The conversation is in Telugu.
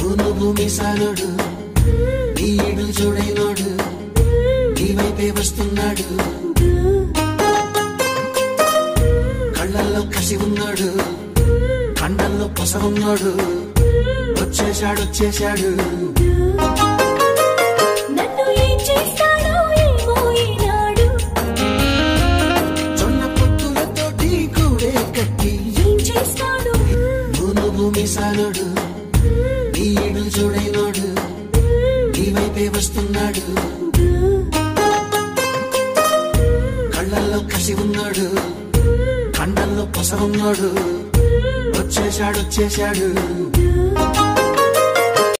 నువ్వు మీసాలోడు నీ ఈడు చూడైనోడు నీ వైపే వస్తున్నాడు కళ్ళల్లో కసి ఉన్నాడు కండల్లో పొస ఉన్నాడు వచ్చేశాడు వచ్చేశాడు నన్ను ఏం చేస్తాడో ఏమో ఈనాడు జొన్న పొత్తులతోటి కూడే కట్టి ఏం చేస్తాడు నువ్వు మీసాలోడు నీ ఈడు చూడైనోడు నీ వైపే వస్తున్నాడు కళ్ళల్లో కసి ఉన్నాడు కండల్లో పొస ఉన్నాడు వచ్చేశాడు వచ్చేశాడు